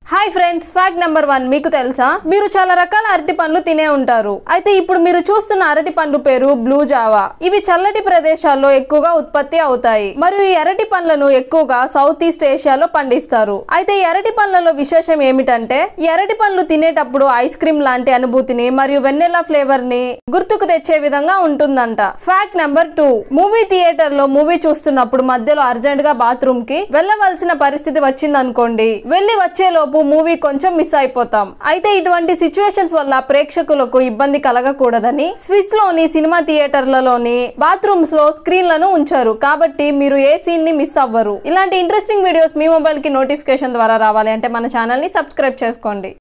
hi friends fact number one మీకు తెలుసా మీరు చాలా రకాల అరటి పండ్లు తినే ఉంటారు అయితే ఇప్పుడు మీరు చూస్తున్న అరటి పండ్లు పేరు బ్లూ జావా ఇవి చల్లటి ప్రదేశాల్లో ఎక్కువగా ఉత్పత్తి అవుతాయి మరియు ఈ అరటి పండ్లను ఎక్కువగా సౌత్ ఈస్ట్ ఏషియాలో పండిస్తారు అయితే ఈ అరటి పండ్లలో విశేషం ఏమిటంటే ఈ అరటి పండ్లు తినేటప్పుడు ఐస్ క్రీమ్ లాంటి అనుభూతిని మరియు వెన్నెలా ఫ్లేవర్ ని గుర్తుకు తెచ్చే విధంగా ఉంటుందంట fact number two movie theatre లో మూవీ చూస్తున్నప్పుడు మధ్యలో అర్జెంట్ గా బాత్రూమ్ కి వెళ్ళవలసిన పరిస్థితి వచ్చిందనుకోండి వెళ్ళి వచ్చేలోపు మూవీ కొంచెం మిస్ అయిపోతాం అయితే ఇటువంటి సిచ్యువేషన్స్ వల్ల ప్రేక్షకులకు ఇబ్బంది కలగకూడదని స్విస్ లోని సినిమా థియేటర్లలోని బాత్రూమ్స్ లో స్క్రీన్లను ఉంచారు కాబట్టి మీరు ఏ సీన్ ని మిస్ అవ్వరు ఇలాంటి ఇంట్రెస్టింగ్ వీడియోస్ మీ మొబైల్ కి నోటిఫికేషన్ ద్వారా రావాలి అంటే మన ఛానల్ ని సబ్స్క్రైబ్ చేసుకోండి